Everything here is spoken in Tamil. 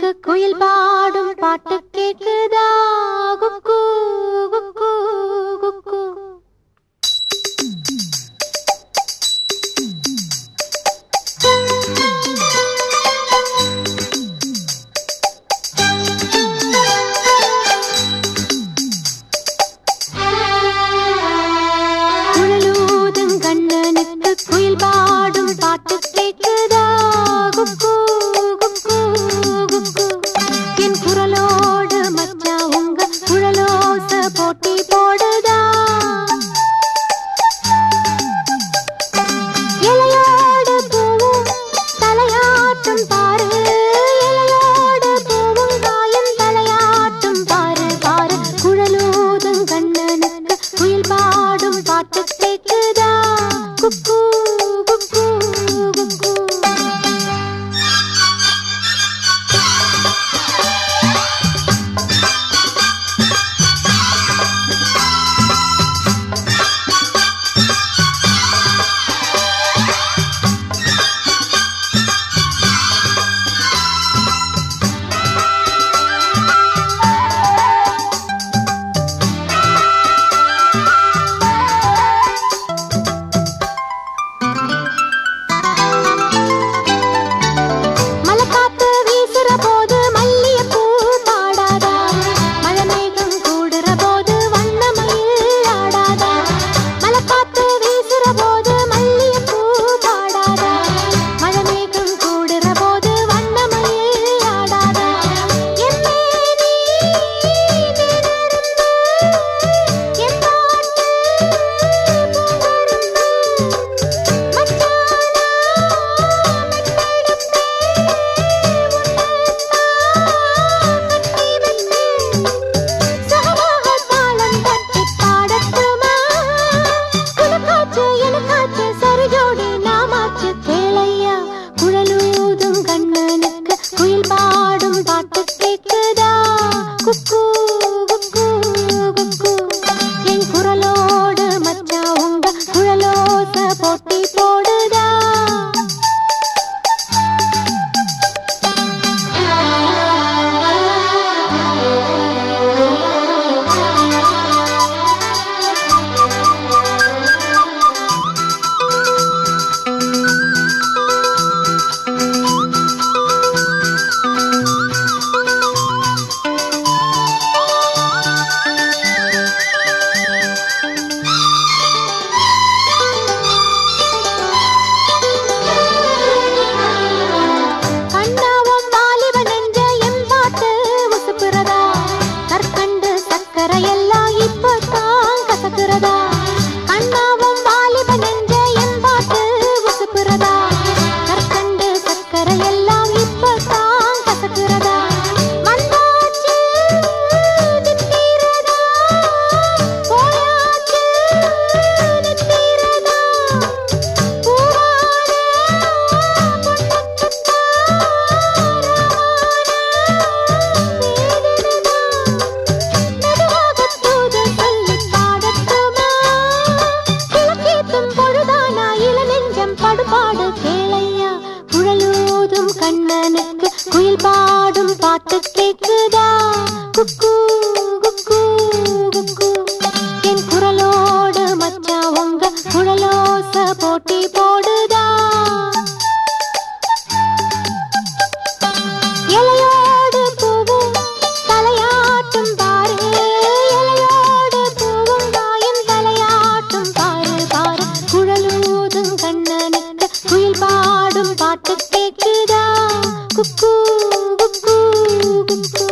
கண்ணனுக்கு குயில் பாடும் பாட்டு கேக்குதா குக்கு குக்கு குக்கு குழலூதும் கண்ணனுக்கு குயில் பாடும் பாட்டு கேக்குதா குக்கு குக்கு குக்கு என் குரலோடு மச்சா உங்க குழலோச போட்டி போடுதா இலையோடு பூவும் தலையாட்டும் பாரு இலையோடு பூவும் காயும் தலையாட்டும் பாரு பாரு குழலூதும் கண்ணனுக்கு குயில் பாடும் பாட்டு கேக்குதா குக்கு குக்கு குக்கு மலைக்காத்து வீசுற போது மல்லிகைப்பூ பாடாதா மழை மேகம் கூடுற போது வண்ணமயில் ஆடாதா மலைக்காத்து வீசுற போது மல்லிகைப்பூ பாடாதா மழை மேகம் கூடுற போது வண்ணமயில் ஆடாதா என் மேனி நிழலிருந்து என் பாட்டு பூங்கொடுத்து மச்சானா குக்கு குக்கு குக்கு என் குரலோடு மச்சா உங்க குழலோச போட்டி போடுதா கண்டாவும் வாலிப நெஞ்ச எம்பாட்டு உசுப்புறதா கற்கண்டு சக்கரை எல்லாம் இப்பதான் கசக்குறதா கண்டாவும் வாலிப நெஞ்ச எம்பாட்டு உசுப்புறதா கற்கண்டு சக்கரை எல்லாம் இப்பதான் கசக்குறதா வந்தாச்சு நிற்கிறதா போயாச்சு நிற்கிறதா பூவான கண்ணனுக்கு குயில் பாடும் பாட்டு கேக்குதா குக்கு குக்கு குக்கு என் குரலோடு மச்சா உங்க குழலோச போட்டி போடுதா இலையோடு பூவும் தலையாட்டும் பாரு இலையோடு பூவும் காயும் தலையாட்டும் பாரு பாரு குழலூதும் கண்ணனுக்கு குயில் பாடும் பாட்டு கேக்குதா குக்கு குக்கு குக்கு